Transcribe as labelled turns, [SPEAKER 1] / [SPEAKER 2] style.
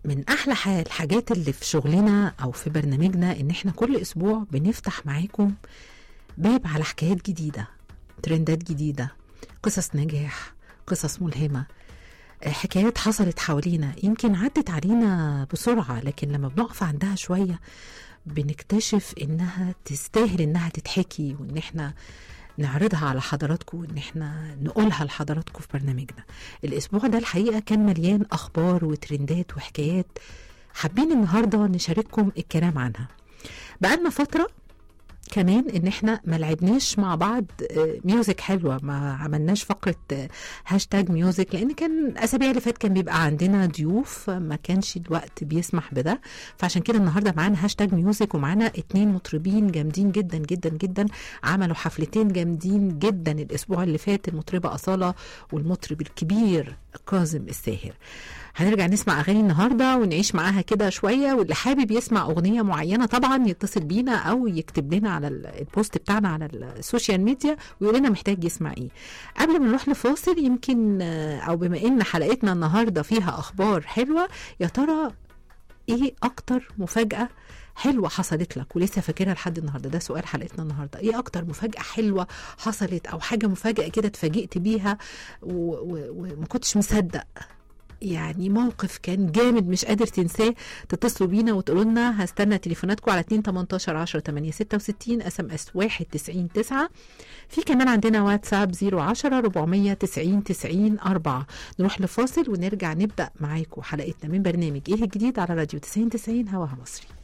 [SPEAKER 1] من احلى ح- الحاجات اللي في شغلنا او في برنامجنا ان احنا كل اسبوع بنفتح معاكم باب على حكايات جديده ترندات جديده قصص نجاح قصص ملهمه آه، حكايات حصلت حوالينا يمكن عدت علينا بسرعه لكن لما بنقف عندها شويه بنكتشف انها تستاهل انها تتحكي وان احنا نعرضها على حضراتكم وان احنا نقولها لحضراتكم في برنامجنا الاسبوع ده الحقيقه كان مليان اخبار وترندات وحكايات حابين النهارده نشارككم الكلام عنها بقالنا فتره كمان ان احنا ما لعبناش مع بعض آه، ميوزك حلوه ما عملناش فقره آه، هاشتاج ميوزك لان كان الاسابيع اللي فات كان بيبقى عندنا ضيوف ما كانش الوقت بيسمح بده فعشان كده النهارده معانا هاشتاج ميوزك ومعانا اتنين مطربين جامدين جدا جدا جدا عملوا حفلتين جامدين جدا الاسبوع اللي فات المطربه اصاله والمطرب الكبير كاظم الساهر هنرجع نسمع اغاني النهارده ونعيش معاها كده شويه واللي حابب يسمع اغنيه معينه طبعا يتصل بينا او يكتب لنا على ال- البوست بتاعنا على السوشيال ميديا ويقول لنا محتاج يسمع ايه قبل ما نروح لفاصل يمكن آه، او بما ان حلقتنا النهارده فيها اخبار حلوه يا ترى ايه اكتر مفاجاه حلوه حصلت لك ولسه فاكرها لحد النهارده ده سؤال حلقتنا النهارده ايه اكتر مفاجاه حلوه حصلت او حاجه مفاجاه كده اتفاجئت بيها و- و- وما كنتش مصدق يعني موقف كان جامد مش قادر تنساه تتصلوا بينا وتقولوا لنا هستنى تليفوناتكم على 2 18 10 8 66 اس ام اس 1 90 9 في كمان عندنا واتساب 010 490 90 4 نروح لفاصل ونرجع نبدا معاكم حلقتنا من برنامج ايه الجديد على راديو 90 90 هواها مصري